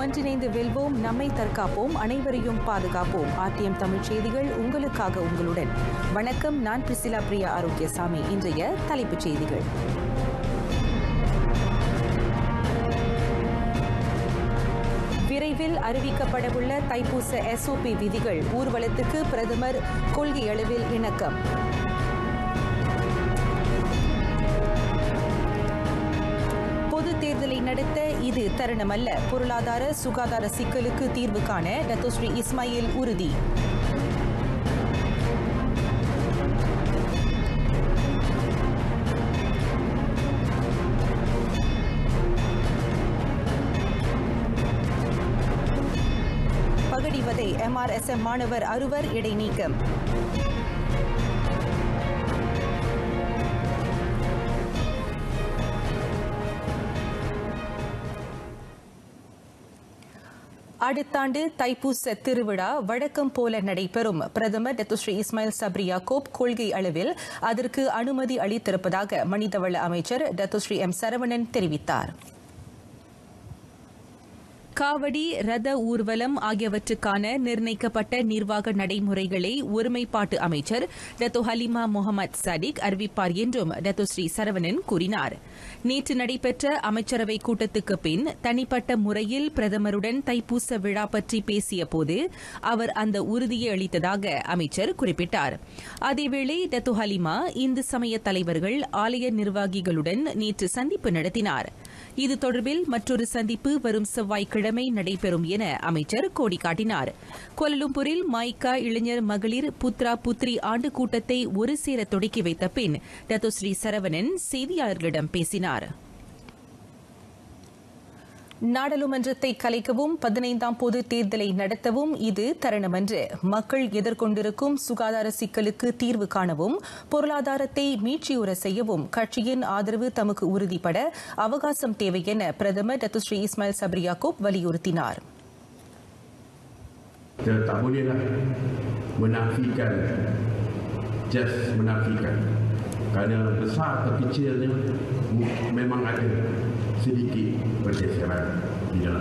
ஒன்றிணைந்து வெல்வோம் நம்மை தற்காப்போம் அனைவரையும் பாதுகாப்போம் ஆர்டிஎம் தமிழ் செய்திகள் உங்களுக்காக உங்களுடன் வணக்கம் நான் பிரிசிலா பிரியா ஆரோக்கியசாமி இன்றைய தலைப்புச் செய்திகள் விரைவில் அறிவிக்கப்படவுள்ள தைப்பூச எஸ்ஓபி விதிகள் ஊர்வலத்துக்கு பிரதமர் கொள்கை அளவில் இணக்கம் பொது தேர்தலை நடத்த இது தருணமல்ல பொருளாதார சுகாதார சிக்கலுக்கு தீர்வு காண டத்தோஸ்ரீ இஸ்மாயில் உறுதி பகடிவதை எம்ஆர்எஸ்எம் மாணவர் அறுவர் இடைநீக்கம் அடுத்த ஆண்டு தைப்பூச திருவிழா வழக்கம் போல நடைபெறும் பிரதமர் டத்துஸ்ரீ இஸ்மாயில் சப்ரி யாக்கோப் கொள்கை அளவில் அதற்கு அனுமதி அளித்திருப்பதாக மனிதவள அமைச்சர் டத்துஸ்ரீ எம் சரவணன் தெரிவித்தார் காவடி ரத ஊர்வலம் ஆகியவற்றுக்கான நிர்ணயிக்கப்பட்ட நிர்வாக நடைமுறைகளை ஒருமைப்பாட்டு அமைச்சர் டத்தோ ஹலிமா முகமது சடிக் அறிவிப்பார் என்றும் டத்தோ ஸ்ரீ சரவணன் கூறினார் நேற்று நடைபெற்ற அமைச்சரவை கூட்டத்துக்கு பின் தனிப்பட்ட முறையில் பிரதமருடன் தைப்பூச விழா பற்றி பேசிய போது அவர் அந்த உறுதியை அளித்ததாக அமைச்சர் குறிப்பிட்டார் அதேவேளை டத்தோ ஹலிமா இந்து சமய தலைவர்கள் ஆலய நிர்வாகிகளுடன் நேற்று சந்திப்பு நடத்தினார் இது தொடர்பில் மற்றொரு சந்திப்பு வரும் செவ்வாய்க்கிழமை நடைபெறும் என அமைச்சர் கோடி காட்டினார் கோலலும்பூரில் மாய்கா இளைஞர் மகளிர் புத்ரா புத்ரி ஆண்டு கூட்டத்தை ஒரு சேர தொடக்கி வைத்த பின் டத்தோஸ்ரீ சரவணன் செய்தியாளர்களிடம் பேசினார் நாடாளுமன்றத்தை கலைக்கவும் பதினைந்தாம் பொது தேர்தலை நடத்தவும் இது தருணமன்று மக்கள் எதிர்கொண்டிருக்கும் சுகாதார சிக்கலுக்கு தீர்வு காணவும் பொருளாதாரத்தை மீட்சியுற செய்யவும் கட்சியின் ஆதரவு தமக்கு உறுதிப்பட அவகாசம் தேவை என பிரதமர் டத்துஸ்ரீ இஸ்மாயில் சப்ரியாக்கோப் வலியுறுத்தினார் Kita tak bolehlah menafikan just menafikan kerana besar atau kecilnya memang ada sedikit pergeseran di dalam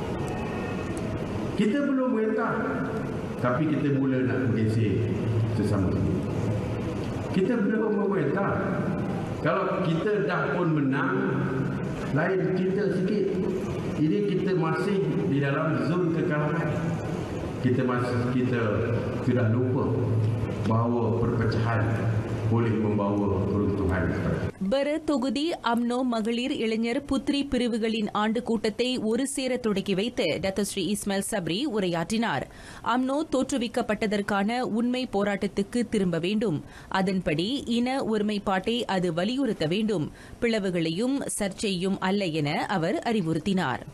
kita belum merintah tapi kita mula nak bergeser sesama kita kita belum memerintah kalau kita dah pun menang lain kita sikit ini kita masih di dalam zon kekalahan kita masih kita sudah lupa bahawa perpecahan boleh membawa peruntuhan kepada பர தொகுதி UMNO மகளிர் இளைஞர் புத்ரி பிரிவுகளின் ஆண்டு கூட்டத்தை ஒரு சேர தொடக்கி வைத்து டத்தஸ்ரீ இஸ்மாயில் சப்ரி உரையாற்றினார் அம்னோ தோற்றுவிக்கப்பட்டதற்கான உண்மை போராட்டத்துக்கு திரும்ப வேண்டும் அதன்படி இன ஒருமைப்பாட்டை அது வலியுறுத்த வேண்டும் பிளவுகளையும் சர்ச்சையும் அல்ல என அவர் அறிவுறுத்தினார்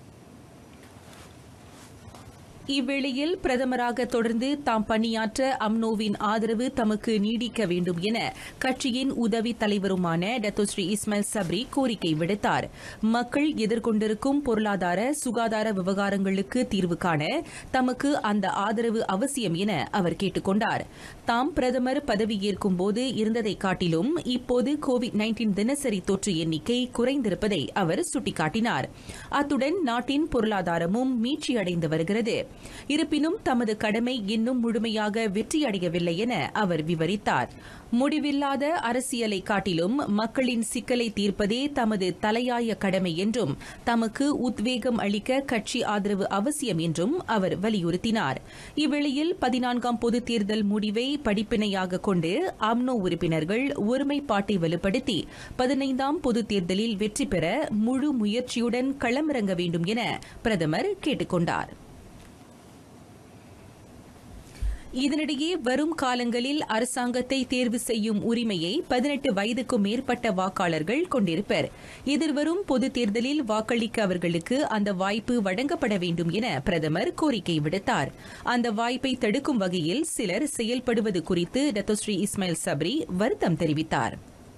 இவ்வேளையில் பிரதமராக தொடர்ந்து தாம் பணியாற்ற அம்னோவின் ஆதரவு தமக்கு நீடிக்க வேண்டும் என கட்சியின் உதவி தலைவருமான டத்தோஸ்ரீ இஸ்மாயில் சப்ரி கோரிக்கை விடுத்தார் மக்கள் எதிர்கொண்டிருக்கும் பொருளாதார சுகாதார விவகாரங்களுக்கு தீர்வு காண தமக்கு அந்த ஆதரவு அவசியம் என அவர் கேட்டுக் கொண்டார் தாம் பிரதமர் பதவியேற்கும் போது இருந்ததை காட்டிலும் இப்போது கோவிட் நைன்டீன் தினசரி தொற்று எண்ணிக்கை குறைந்திருப்பதை அவர் சுட்டிக்காட்டினார் அத்துடன் நாட்டின் பொருளாதாரமும் மீட்சியடைந்து வருகிறது இருப்பினும் தமது கடமை இன்னும் முழுமையாக வெற்றியடையவில்லை என அவர் விவரித்தார் முடிவில்லாத அரசியலை காட்டிலும் மக்களின் சிக்கலை தீர்ப்பதே தமது தலையாய கடமை என்றும் தமக்கு உத்வேகம் அளிக்க கட்சி ஆதரவு அவசியம் என்றும் அவர் வலியுறுத்தினார் இவ்வேளையில் பதினான்காம் பொதுத் தேர்தல் முடிவை படிப்பினையாக கொண்டு அம்னோ உறுப்பினர்கள் ஒருமைப்பாட்டை வலுப்படுத்தி பதினைந்தாம் பொதுத் தேர்தலில் வெற்றி பெற முழு முயற்சியுடன் களமிறங்க வேண்டும் என பிரதமர் கேட்டுக் கொண்டார் இதனிடையே வரும் காலங்களில் அரசாங்கத்தை தேர்வு செய்யும் உரிமையை பதினெட்டு வயதுக்கும் மேற்பட்ட வாக்காளர்கள் கொண்டிருப்பர் எதிர்வரும் பொதுத் தேர்தலில் வாக்களிக்க அவர்களுக்கு அந்த வாய்ப்பு வழங்கப்பட வேண்டும் என பிரதமர் கோரிக்கை விடுத்தார் அந்த வாய்ப்பை தடுக்கும் வகையில் சிலர் செயல்படுவது குறித்து டத்தோஸ்ரீ இஸ்மாயில் சப்ரி வருத்தம் தெரிவித்தார்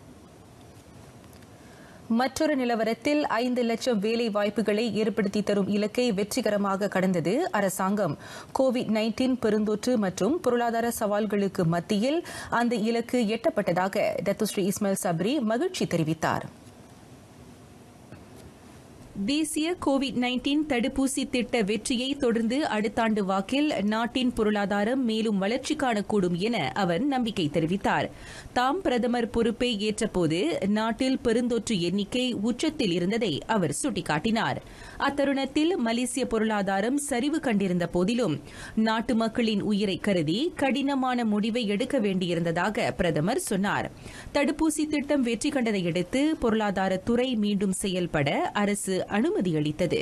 மற்றொரு நிலவரத்தில் ஐந்து லட்சம் வேலை வாய்ப்புகளை ஏற்படுத்தி தரும் இலக்கை வெற்றிகரமாக கடந்தது அரசாங்கம் கோவிட் நைன்டீன் பெருந்தொற்று மற்றும் பொருளாதார சவால்களுக்கு மத்தியில் அந்த இலக்கு எட்டப்பட்டதாக டத்துஸ்ரீ இஸ்மாயில் சப்ரி மகிழ்ச்சி தெரிவித்தார் தேசிய கோவிட் நைன்டீன் தடுப்பூசி திட்ட வெற்றியை தொடர்ந்து அடுத்த ஆண்டு வாக்கில் நாட்டின் பொருளாதாரம் மேலும் வளர்ச்சி காணக்கூடும் என அவர் நம்பிக்கை தெரிவித்தார் தாம் பிரதமர் பொறுப்பை ஏற்றபோது நாட்டில் பெருந்தொற்று எண்ணிக்கை உச்சத்தில் இருந்ததை அவர் சுட்டிக்காட்டினார் அத்தருணத்தில் மலேசிய பொருளாதாரம் சரிவு கண்டிருந்த போதிலும் நாட்டு மக்களின் உயிரை கருதி கடினமான முடிவை எடுக்க வேண்டியிருந்ததாக பிரதமர் சொன்னார் தடுப்பூசி திட்டம் வெற்றி கண்டதையடுத்து பொருளாதாரத்துறை மீண்டும் செயல்பட அரசு அனுமதி அளித்தது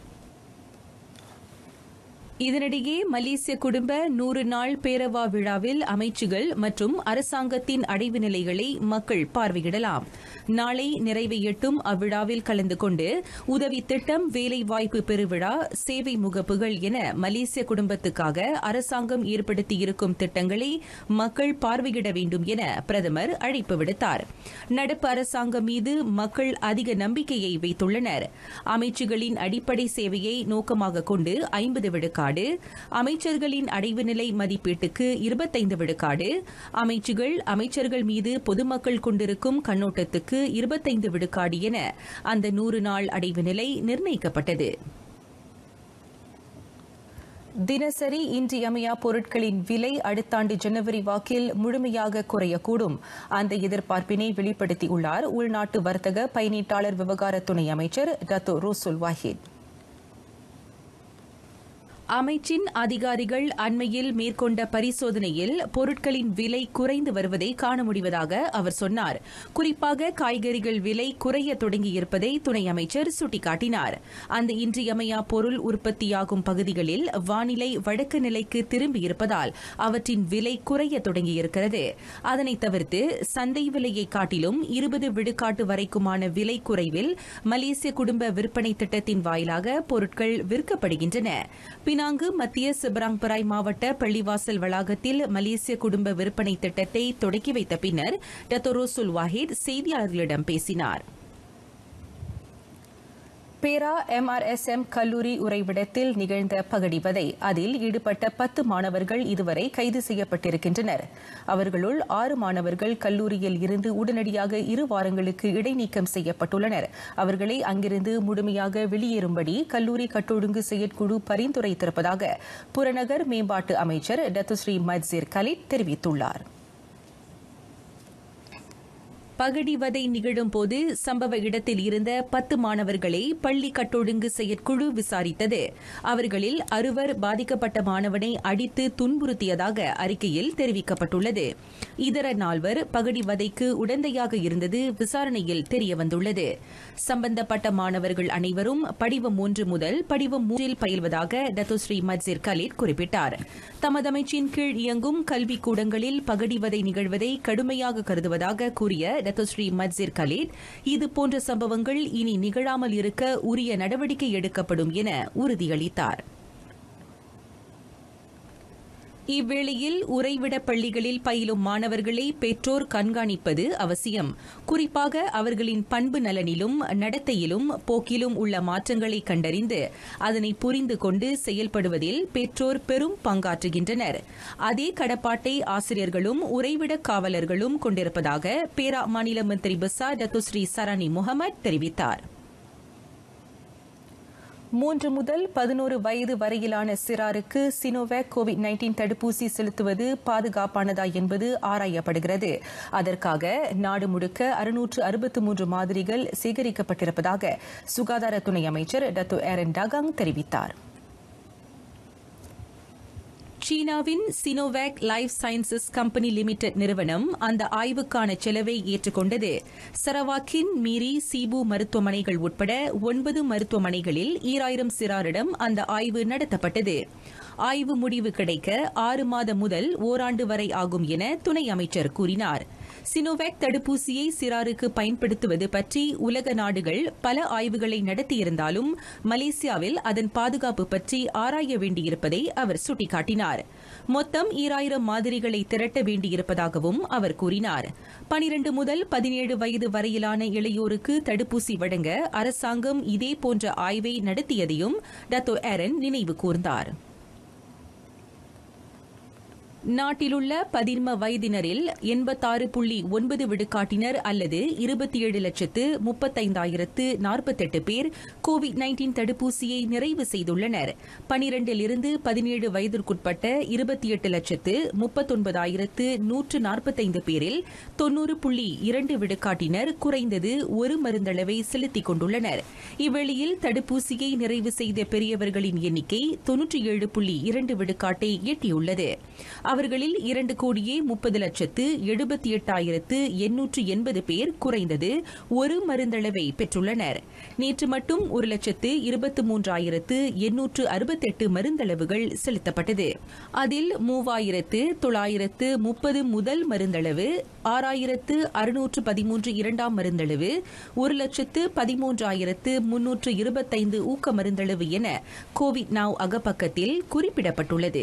இதனிடையே மலேசிய குடும்ப நூறு நாள் பேரவா விழாவில் அமைச்சுகள் மற்றும் அரசாங்கத்தின் அடைவு நிலைகளை மக்கள் பார்வையிடலாம் நாளை நிறைவை எட்டும் அவ்விழாவில் கலந்து கொண்டு உதவி திட்டம் வேலைவாய்ப்பு பெருவிழா சேவை முகப்புகள் என மலேசிய குடும்பத்துக்காக அரசாங்கம் ஏற்படுத்தியிருக்கும் திட்டங்களை மக்கள் பார்வையிட வேண்டும் என பிரதமர் அழைப்பு விடுத்தார் நடப்பு அரசாங்கம் மீது மக்கள் அதிக நம்பிக்கையை வைத்துள்ளனர் அமைச்சுகளின் அடிப்படை சேவையை நோக்கமாக கொண்டு ஐம்பது விழுக்காடு அமைச்சர்களின் அடைவு நிலை மதிப்பீட்டுக்கு இருபத்தைந்து விழுக்காடு அமைச்சுகள் அமைச்சர்கள் மீது பொதுமக்கள் கொண்டிருக்கும் கண்ணோட்டத்துக்கு இருபத்தைந்து விழுக்காடு என அந்த நூறு நாள் அடைவு நிலை நிர்ணயிக்கப்பட்டது தினசரி இன்றியமையா பொருட்களின் விலை அடுத்த ஆண்டு ஜனவரி வாக்கில் முழுமையாக குறையக்கூடும் அந்த எதிர்பார்ப்பினை வெளிப்படுத்தியுள்ளார் உள்நாட்டு வர்த்தக பயனீட்டாளர் விவகார துணை அமைச்சர் டத்தோ ரோசுல் வாஹித் அமைச்சின் அதிகாரிகள் அண்மையில் மேற்கொண்ட பரிசோதனையில் பொருட்களின் விலை குறைந்து வருவதை காண முடிவதாக அவர் சொன்னார் குறிப்பாக காய்கறிகள் விலை குறைய தொடங்கியிருப்பதை துணை அமைச்சர் சுட்டிக்காட்டினார் அந்த இன்றியமையா பொருள் உற்பத்தியாகும் பகுதிகளில் வானிலை வழக்கு நிலைக்கு திரும்பியிருப்பதால் அவற்றின் விலை குறைய தொடங்கியிருக்கிறது அதனைத் தவிர்த்து சந்தை விலையை காட்டிலும் இருபது விழுக்காட்டு வரைக்குமான விலை குறைவில் மலேசிய குடும்ப விற்பனை திட்டத்தின் வாயிலாக பொருட்கள் விற்கப்படுகின்றன பினாங்கு மத்திய சிபராங்பராய் மாவட்ட பள்ளிவாசல் வளாகத்தில் மலேசிய குடும்ப விற்பனை திட்டத்தை தொடக்கி வைத்த பின்னர் டத்தோரோசுல் வாஹித் செய்தியாளர்களிடம் பேசினார் பேரா எம்ஆர்எஸ்எம் கல்லூரி உறைவிடத்தில் நிகழ்ந்த பகடிவதை அதில் ஈடுபட்ட பத்து மாணவர்கள் இதுவரை கைது செய்யப்பட்டிருக்கின்றனர் அவர்களுள் ஆறு மாணவர்கள் கல்லூரியில் இருந்து உடனடியாக இரு வாரங்களுக்கு இடைநீக்கம் செய்யப்பட்டுள்ளனர் அவர்களை அங்கிருந்து முழுமையாக வெளியேறும்படி கல்லூரி கட்டொழுங்கு செயற்குழு பரிந்துரைத்திருப்பதாக புறநகர் மேம்பாட்டு அமைச்சர் டத்துஸ்ரீ மட்சீர் கலிட் தெரிவித்துள்ளார் பகடிவதை நிகழும் போது சம்பவ இடத்தில் இருந்த பத்து மாணவர்களை பள்ளி கட்டொழுங்கு செயற்குழு விசாரித்தது அவர்களில் அறுவர் பாதிக்கப்பட்ட மாணவனை அடித்து துன்புறுத்தியதாக அறிக்கையில் தெரிவிக்கப்பட்டுள்ளது இதர நால்வர் பகடிவதைக்கு உடந்தையாக இருந்தது விசாரணையில் தெரியவந்துள்ளது சம்பந்தப்பட்ட மாணவர்கள் அனைவரும் படிவம் ஒன்று முதல் படிவம் மூன்றில் பயில்வதாக டத்தோஸ்ரீ மட்சிர் கலீட் குறிப்பிட்டார் தமது அமைச்சின் கீழ் இயங்கும் கல்விக் கூடங்களில் பகடிவதை நிகழ்வதை கடுமையாக கருதுவதாக கூறிய டத்தோஸ்ரீ மட்சிர் கலீட் இதுபோன்ற சம்பவங்கள் இனி நிகழாமல் இருக்க உரிய நடவடிக்கை எடுக்கப்படும் என உறுதியளித்தார் இவ்வேளையில் உறைவிட பள்ளிகளில் பயிலும் மாணவர்களை பெற்றோர் கண்காணிப்பது அவசியம் குறிப்பாக அவர்களின் பண்பு நலனிலும் நடத்தையிலும் போக்கிலும் உள்ள மாற்றங்களை கண்டறிந்து அதனை புரிந்து கொண்டு செயல்படுவதில் பெற்றோர் பெரும் பங்காற்றுகின்றனர் அதே கடப்பாட்டை ஆசிரியர்களும் உறைவிட காவலர்களும் கொண்டிருப்பதாக பேரா மாநில மந்திரி பசா டத்துஸ்ரீ சரணி முகமது தெரிவித்தார் மூன்று முதல் பதினோரு வயது வரையிலான சிறாருக்கு சினோவேக் கோவிட் நைன்டீன் தடுப்பூசி செலுத்துவது பாதுகாப்பானதா என்பது ஆராயப்படுகிறது அதற்காக நாடு முழுக்க அறுநூற்று அறுபத்து மூன்று மாதிரிகள் சேகரிக்கப்பட்டிருப்பதாக சுகாதார துணை அமைச்சர் டத்து ஏரன் டகாங் தெரிவித்தார் சீனாவின் Sinovac life sciences company limited நிறுவனம் அந்த ஆய்வுக்கான செலவை ஏற்றுக்கொண்டது சரவாக்கின் மீரி சீபு மருத்துவமனைகள் உட்பட ஒன்பது மருத்துவமனைகளில் ஈராயிரம் சிறாரிடம் அந்த ஆய்வு நடத்தப்பட்டது ஆய்வு முடிவு கிடைக்க ஆறு மாதம் முதல் ஓராண்டு வரை ஆகும் என துணை அமைச்சர் கூறினார் சினோவேக் தடுப்பூசியை சிறாருக்கு பயன்படுத்துவது பற்றி உலக நாடுகள் பல ஆய்வுகளை நடத்தியிருந்தாலும் மலேசியாவில் அதன் பாதுகாப்பு பற்றி ஆராய வேண்டியிருப்பதை அவர் சுட்டிக்காட்டினார் மொத்தம் ஈராயிரம் மாதிரிகளை திரட்ட வேண்டியிருப்பதாகவும் அவர் கூறினார் பனிரண்டு முதல் பதினேழு வயது வரையிலான இளையோருக்கு தடுப்பூசி வழங்க அரசாங்கம் இதேபோன்ற ஆய்வை நடத்தியதையும் டத்தோ ஏரன் நினைவு கூர்ந்தார் நாட்டிலுள்ள பதின்ம வயதினரில் எண்பத்தாறு புள்ளி ஒன்பது விழுக்காட்டினர் அல்லது இருபத்தி ஏழு லட்சத்து முப்பத்தைந்தாயிரத்து நாற்பத்தெட்டு பேர் கோவிட் நைன்டீன் தடுப்பூசியை நிறைவு செய்துள்ளனர் பனிரெண்டிலிருந்து பதினேழு வயதிற்குட்பட்ட இருபத்தி எட்டு லட்சத்து முப்பத்தொன்பதாயிரத்து நூற்று நாற்பத்தைந்து பேரில் தொன்னூறு புள்ளி இரண்டு விழுக்காட்டினர் குறைந்தது ஒரு மருந்தளவை செலுத்திக் கொண்டுள்ளனர் இவ்வேளையில் தடுப்பூசியை நிறைவு செய்த பெரியவர்களின் எண்ணிக்கை தொன்னூற்றி ஏழு புள்ளி இரண்டு விழுக்காட்டை எட்டியுள்ளது அவர்களில் இரண்டு கோடியே முப்பது லட்சத்து எழுபத்தி எட்டாயிரத்து எண்ணூற்று எண்பது பேர் குறைந்தது ஒரு மருந்தளவை பெற்றுள்ளனர் நேற்று மட்டும் ஒரு லட்சத்து இருபத்து மூன்றாயிரத்து எண்ணூற்று அறுபத்தெட்டு மருந்தளவுகள் செலுத்தப்பட்டது அதில் மூவாயிரத்து தொள்ளாயிரத்து முப்பது முதல் மருந்தளவு ஆறாயிரத்து அறுநூற்று பதிமூன்று இரண்டாம் மருந்தளவு ஒரு லட்சத்து பதிமூன்றாயிரத்து முன்னூற்று இருபத்தைந்து ஊக்க மருந்தளவு என கோவிட் நாவ் அகப்பக்கத்தில் குறிப்பிடப்பட்டுள்ளது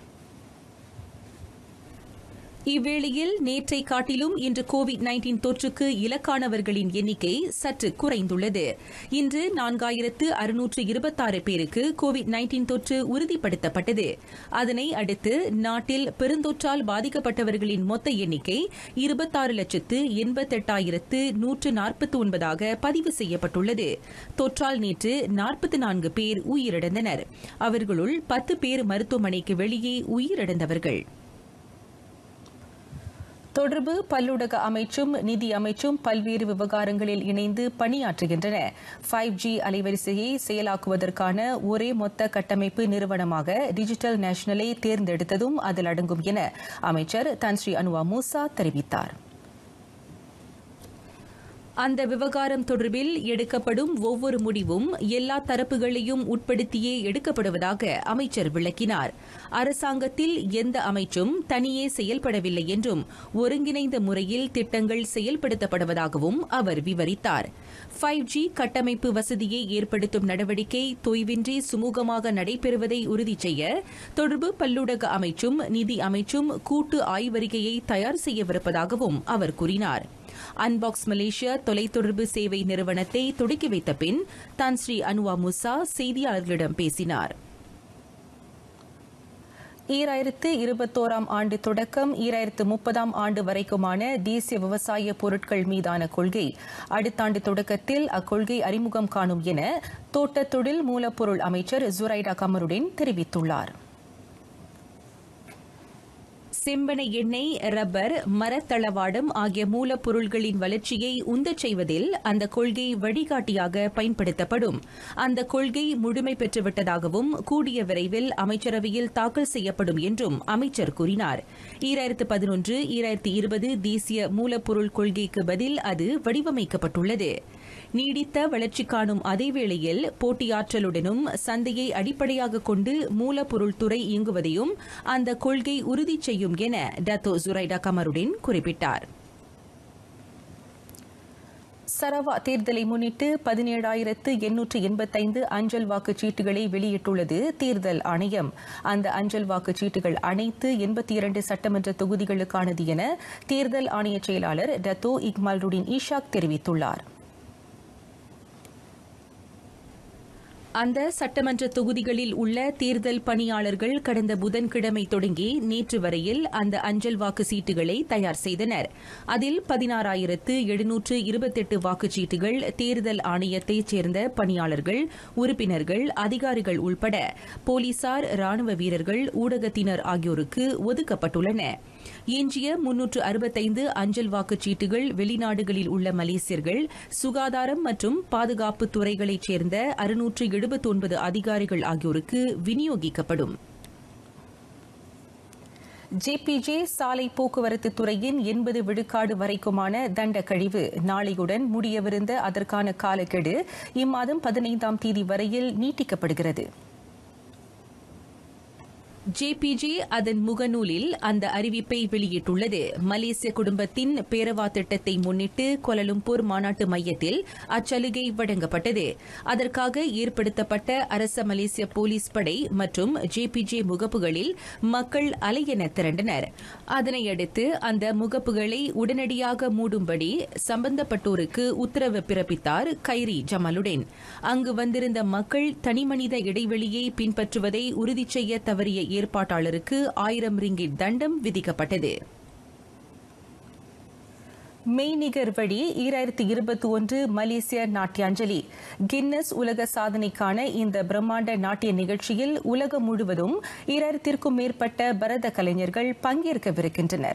இவ்வேளையில் நேற்றை காட்டிலும் இன்று கோவிட் நைன்டீன் தொற்றுக்கு இலக்கானவர்களின் எண்ணிக்கை சற்று குறைந்துள்ளது இன்று நான்காயிரத்து அறுநூற்று இருபத்தாறு பேருக்கு கோவிட் நைன்டீன் தொற்று உறுதிப்படுத்தப்பட்டது அதனை அடுத்து நாட்டில் பெருந்தொற்றால் பாதிக்கப்பட்டவர்களின் மொத்த எண்ணிக்கை இருபத்தாறு லட்சத்து எண்பத்தெட்டாயிரத்து நூற்று நாற்பத்தி ஒன்பதாக பதிவு செய்யப்பட்டுள்ளது தொற்றால் நேற்று நாற்பத்தி நான்கு பேர் உயிரிழந்தனர் அவர்களுள் பத்து பேர் மருத்துவமனைக்கு வெளியே உயிரிழந்தவர்கள் தொடர்பு பல்லூடக அமைச்சும் நிதி அமைச்சும் பல்வேறு விவகாரங்களில் இணைந்து பணியாற்றுகின்றன ஃபைவ் ஜி அலைவரிசையை செயலாக்குவதற்கான ஒரே மொத்த கட்டமைப்பு நிறுவனமாக டிஜிட்டல் நேஷனலை தேர்ந்தெடுத்ததும் அதில் அடங்கும் என அமைச்சர் தன்ஸ்ரீ அனுவா மூசா தெரிவித்தார் அந்த விவகாரம் தொடர்பில் எடுக்கப்படும் ஒவ்வொரு முடிவும் எல்லா தரப்புகளையும் உட்படுத்தியே எடுக்கப்படுவதாக அமைச்சர் விளக்கினார் அரசாங்கத்தில் எந்த அமைச்சும் தனியே செயல்படவில்லை என்றும் ஒருங்கிணைந்த முறையில் திட்டங்கள் செயல்படுத்தப்படுவதாகவும் அவர் விவரித்தார் ஃபைவ் ஜி கட்டமைப்பு வசதியை ஏற்படுத்தும் நடவடிக்கை தொய்வின்றி சுமூகமாக நடைபெறுவதை உறுதி செய்ய தொடர்பு பல்லூடக அமைச்சும் நிதி அமைச்சும் கூட்டு ஆய்வறிக்கையை தயார் செய்யவிருப்பதாகவும் அவர் கூறினார் அன்பாக்ஸ் மலேசியா தொலைத்தொடர்பு சேவை நிறுவனத்தை தொடக்கி வைத்த பின் தான் ஸ்ரீ அனுவா முசா செய்தியாளர்களிடம் பேசினார் ஈராயிரத்து இருபத்தோராம் ஆண்டு தொடக்கம் ஈராயிரத்து முப்பதாம் ஆண்டு வரைக்குமான தேசிய விவசாய பொருட்கள் மீதான கொள்கை அடுத்த ஆண்டு தொடக்கத்தில் அக்கொள்கை அறிமுகம் காணும் என தோட்ட தொழில் மூலப்பொருள் அமைச்சர் ஜுரைடா கமருடன் தெரிவித்துள்ளார் செம்பனை எண்ணெய் ரப்பர் மரத்தளவாடம் ஆகிய மூலப்பொருள்களின் வளர்ச்சியை உந்தச் செய்வதில் அந்த கொள்கை வழிகாட்டியாக பயன்படுத்தப்படும் அந்த கொள்கை முழுமை பெற்றுவிட்டதாகவும் கூடிய விரைவில் அமைச்சரவையில் தாக்கல் செய்யப்படும் என்றும் அமைச்சர் கூறினார் ஈராயிரத்து பதினொன்று ஈராயிரத்து இருபது தேசிய மூலப்பொருள் கொள்கைக்கு பதில் அது வடிவமைக்கப்பட்டுள்ளது நீடித்த வளர்ச்சி காணும் அதேவேளையில் போட்டியாற்றலுடனும் சந்தையை அடிப்படையாக கொண்டு மூலப்பொருள் துறை இயங்குவதையும் அந்த கொள்கை உறுதி செய்யும் என டத்தோ ஜுரைடா கமருடன் குறிப்பிட்டார் சரவா தேர்தலை முன்னிட்டு பதினேழாயிரத்து எண்ணூற்று எண்பத்தைந்து அஞ்சல் வாக்குச்சீட்டுகளை வெளியிட்டுள்ளது தேர்தல் ஆணையம் அந்த அஞ்சல் வாக்குச்சீட்டுகள் அனைத்து எண்பத்தி இரண்டு சட்டமன்ற தொகுதிகளுக்கானது என தேர்தல் ஆணைய செயலாளர் டத்தோ இக்மால் ருடின் ஈஷாக் தெரிவித்துள்ளார் அந்த சட்டமன்ற தொகுதிகளில் உள்ள தேர்தல் பணியாளர்கள் கடந்த புதன்கிழமை தொடங்கி நேற்று வரையில் அந்த அஞ்சல் வாக்கு சீட்டுகளை தயார் செய்தனர் அதில் பதினாறாயிரத்து எழுநூற்று இருபத்தெட்டு வாக்குச்சீட்டுகள் தேர்தல் ஆணையத்தைச் சேர்ந்த பணியாளர்கள் உறுப்பினர்கள் அதிகாரிகள் உள்பட போலீசார் ராணுவ வீரர்கள் ஊடகத்தினர் ஆகியோருக்கு ஒதுக்கப்பட்டுள்ளன எஞ்சிய முன்னூற்று அறுபத்தைந்து அஞ்சல் வாக்குச்சீட்டுகள் வெளிநாடுகளில் உள்ள மலேசியர்கள் சுகாதாரம் மற்றும் பாதுகாப்பு துறைகளைச் சேர்ந்த அறுநூற்று எழுபத்தி ஒன்பது அதிகாரிகள் ஆகியோருக்கு விநியோகிக்கப்படும் ஜேபிஜே சாலை போக்குவரத்து துறையின் எண்பது விழுக்காடு வரைக்குமான தண்ட கழிவு நாளையுடன் முடியவிருந்த அதற்கான காலக்கெடு இம்மாதம் பதினைந்தாம் தேதி வரையில் நீட்டிக்கப்படுகிறது ஜேபிஜே அதன் முகநூலில் அந்த அறிவிப்பை வெளியிட்டுள்ளது மலேசிய குடும்பத்தின் பேரவா திட்டத்தை முன்னிட்டு கொலலும்பூர் மாநாட்டு மையத்தில் அச்சலுகை வழங்கப்பட்டது அதற்காக ஏற்படுத்தப்பட்ட அரச மலேசிய போலீஸ் படை மற்றும் ஜேபிஜே முகப்புகளில் மக்கள் அலையென திரண்டனர் அதனையடுத்து அந்த முகப்புகளை உடனடியாக மூடும்படி சம்பந்தப்பட்டோருக்கு உத்தரவு பிறப்பித்தார் கைரி ஜமாலுடன் அங்கு வந்திருந்த மக்கள் தனிமனித இடைவெளியை பின்பற்றுவதை உறுதி செய்ய தவறிய ஏற்பாட்டாளருக்கு ஆயிரம் ரிங்கிட் தண்டம் விதிக்கப்பட்டது மெய்நிகர் வழி ஈராயிரத்தி இருபத்தி ஒன்று மலேசிய நாட்டியாஞ்சலி கின்னஸ் உலக சாதனைக்கான இந்த பிரம்மாண்ட நாட்டிய நிகழ்ச்சியில் உலகம் முழுவதும் ஈராயிரத்திற்கும் மேற்பட்ட பரத கலைஞர்கள் பங்கேற்கவிருக்கின்றனர்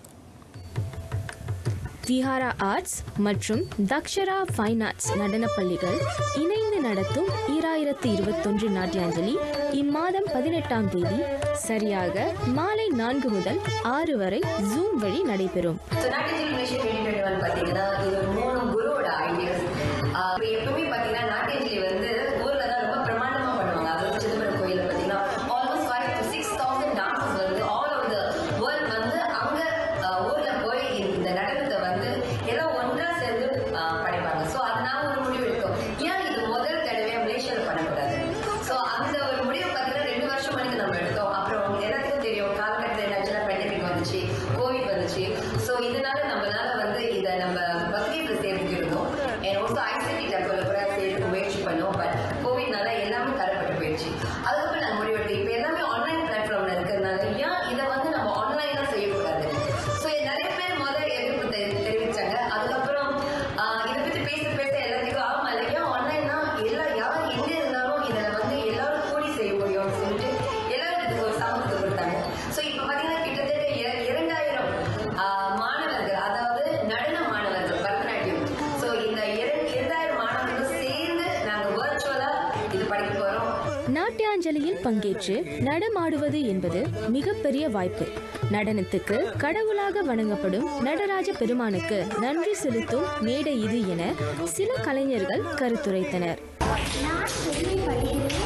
விஹாரா ஆர்ட்ஸ் மற்றும் தக்ஷரா ஃபைன் ஆர்ட்ஸ் நடனப் பள்ளிகள் இணைந்து நடத்தும் ஈராயிரத்து இருபத்தொன்று நாட்டியாஞ்சலி இம்மாதம் பதினெட்டாம் தேதி சரியாக மாலை நான்கு முதல் ஆறு வரை ஜூம் வழி நடைபெறும் so Natyanjali mission twenty twenty one பார்த்தீங்கன்னா இது ஒரு மூணு குருவோட ஐடியாஸ் இப்போ எப்பவுமே பார்த்தீங்கன்னா நாட்டியஜலி வந்து ஊரில் தான் ரொம்ப பிரமாண்டமாக பண்ணுவாங்க அதாவது சிதம்பரம் கோயிலில் பார்த்தீங்கன்னா almost five to six thousand dances வந்து ஆல் ஓவர் த வேர்ல்ட் வந்து அங்கே ஊரில் போய் இந்த நடனத்தை வந்து எல்லாம் ஒன்றா சேர்ந்து ஆஹ், படிப்பாங்க ஸோ அதனால ஒரு முடிவு எடுத்தோம் ஏன் இது முதல் தடவையாக மலேசியாவில் பண்ணக்கூடாது ஸோ அந்த ஒரு முடிவு பார்த்தீங்கன்னா ரெண்டு வருஷம் வரைக்கும் நம்ம எடுத்தோம் அப்புறம் எல்லாத்துக்கும் தெரியும் காலகட்டத்தில் என்னாச்சுன்னா பெண்டமிக் வந்துச்சு கோவிட் வந்துச்சு ஸோ இதனால நம்மளால வந்து இதை நம்ம பக்ரீத்ல சேர்த்துட்டு இருந்தோம் அண்ட் ஆல்சோ ஐசிடி டெம்பிள் கூட சேர்த்து முயற்சி பண்ணோம் பட் கோவிட்னால எல்லாமே தரப்பட்டு போயிடுச்சு அதுக்கப்புறம் நாங்கள் முடிவெடுத்து இப்போ எல்லாமே ஆன்லைன் பிளாட்ஃபார்ம்ல இருக்கிறதுனால ஏன் இதை வந்து நம்ம ஆன்லைனாக செய்யக்கூடாது ஸோ நிறைய பேர் முதல் எதிர்ப்பு தெரி- தெரிவிச்சாங்க அதுக்கப்புறம் ஆஹ், இதை பத்தி பேச பேச எல்லாத்துக்கும் ஆமா இல்லை ஏன் ஆன்லைன்னா எல்லா யார் எங்க இருந்தாலும் இதை வந்து எல்லாரும் கூடி செய்ய முடியும்னு சொல்லிட்டு எல்லாரும் இதுக்கு ஒரு சாமர்த்தியத்தை கொடுத்தாங்க ஸோ இப்போ பார்த்தீங்கன்னா கிட்டத்தட்ட இர- இரண்டாயிரம் ஆஹ், மாணவர்கள் அதாவது நடன மாணவர்கள் பரதநாட்டியம் ஸோ இந்த இர- இரண்டாயிரம் மாணவர்கள் சேர்ந்து நாங்கள் வர்ச்சுவலா இது படிக்க போறோம் நாட்டியாஞ்சலியில் பங்கேற்று நடமாடுவது என்பது மிகப்பெரிய வாய்ப்பு நடனத்துக்கு கடவுளாக வணங்கப்படும் நடராஜ பெருமானுக்கு நன்றி செலுத்தும் மேடை இது என சில கலைஞர்கள் கருத்துரைத்தனர் நான் பெருமைப்படுகிறேன்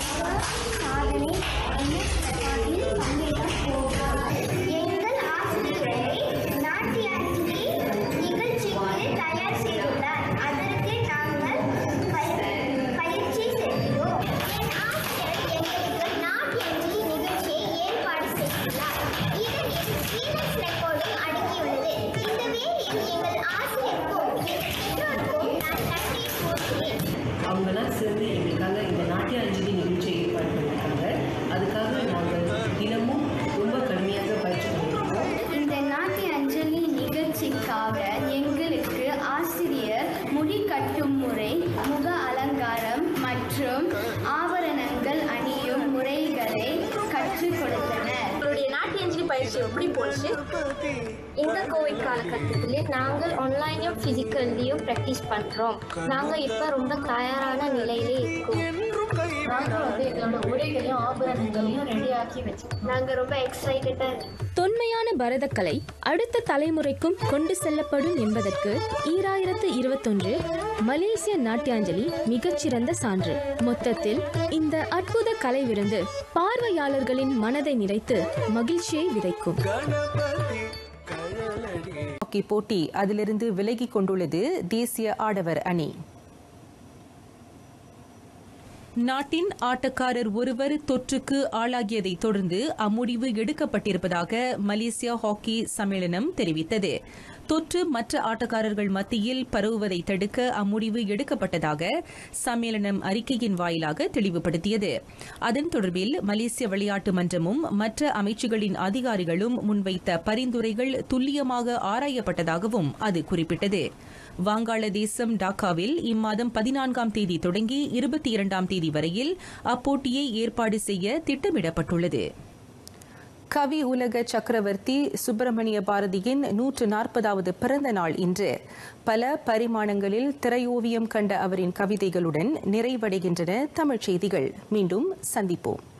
சாதனை அதில் பங்கேற்க போகிறோம் எங்கள் ஆசிரியரை நாட்டியாஞ்சலி நிகழ்ச்சிக்கு தயார் செய்துள்ளார் அதற்கு நாங்கள் பய- பயிற்சி செய்கிறோம் என் ஆசிரியர் எங்களுக்கு நாட்டியாஞ்சலி நிகழ்ச்சியை ஏற்பாடு செய்துள்ளார் இதனில் கின்னஸ் ரெக்கார்டும் அடங்கியுள்ளது இந்த வேலையில் எங்கள் ஆசிரியருக்கும் எங்கள் பெற்றோருக்கும் நான் நன்றி கூறுகிறேன் அவங்கெல்லாம் சேர்ந்து எங்களுக்காக இந்த நாட்டிய அஞ்சலி நிகழ்ச்சியை ஏற்பாடு பண்ணியிருக்காங்க அதுக்காக நாங்கள் தினமும் ரொம்ப கடுமையாக பயிற்சி பண்ணியிருக்கோம் இந்த நாட்டிய அஞ்சலி நிகழ்ச்சிக்காக எங்களுக்கு ஆசிரியர் முடி கட்டும் முறை முக அலங்காரம் மற்றும் ஆபரணங்கள் அணியும் முறைகளை கற்றுக் கொடுத்தனர் உங்களுடைய நாட்டியஞ்சலி பயிற்சி எப்படி போச்சு இந்த கோவிட் காலகட்டத்திலே நாங்கள் ஆன்லைனையும் ஃபிசிக்கல்லையும் ப்ராக்டிஸ் பண்ணுறோம் நாங்கள் இப்போ ரொம்ப தயாரான நிலையிலே இருக்கோம் நாங்கள் வந்து எங்களோட உடைகளையும் ஆபரணங்களையும் ரெடியாக்கி வச்சிருக்கோம் நாங்கள் ரொம்ப எக்ஸைட்டடாக இருக்கோம் தொன்மையான பரதக்கலை அடுத்த தலைமுறைக்கும் கொண்டு செல்லப்படும் என்பதற்கு ஈராயிரத்து இருபத்தொன்று மலேசிய நாட்டியாஞ்சலி மிகச்சிறந்த சான்று மொத்தத்தில் இந்த அற்புத கலை விருந்து பார்வையாளர்களின் மனதை நிறைத்து மகிழ்ச்சியை விதைக்கும் ஹாக்கி போட்டி அதிலிருந்து விலகிக் கொண்டுள்ளது தேசிய ஆடவர் அணி நாட்டின் ஆட்டக்காரர் ஒருவர் தொற்றுக்கு ஆளாகியதைத் தொடர்ந்து அம்முடிவு எடுக்கப்பட்டிருப்பதாக மலேசியா ஹாக்கி சம்மேளனம் தெரிவித்தது தொற்று மற்ற ஆட்டக்காரர்கள் மத்தியில் பரவுவதை தடுக்க அம்முடிவு எடுக்கப்பட்டதாக சம்மேளனம் அறிக்கையின் வாயிலாக தெளிவுபடுத்தியது அதன் தொடர்பில் மலேசிய விளையாட்டு மன்றமும் மற்ற அமைச்சுகளின் அதிகாரிகளும் முன்வைத்த பரிந்துரைகள் துல்லியமாக ஆராயப்பட்டதாகவும் அது குறிப்பிட்டது வங்காளதேசம் டாக்காவில் இம்மாதம் பதினான்காம் தேதி தொடங்கி இருபத்தி இரண்டாம் தேதி வரையில் அப்போட்டியை ஏற்பாடு செய்ய திட்டமிடப்பட்டுள்ளது கவி உலக சக்கரவர்த்தி சுப்பிரமணிய பாரதியின் நூற்று நாற்பதாவது பிறந்த நாள் இன்று பல பரிமாணங்களில் திரையோவியம் கண்ட அவரின் கவிதைகளுடன் நிறைவடைகின்றன தமிழ்ச் செய்திகள் மீண்டும் சந்திப்போம்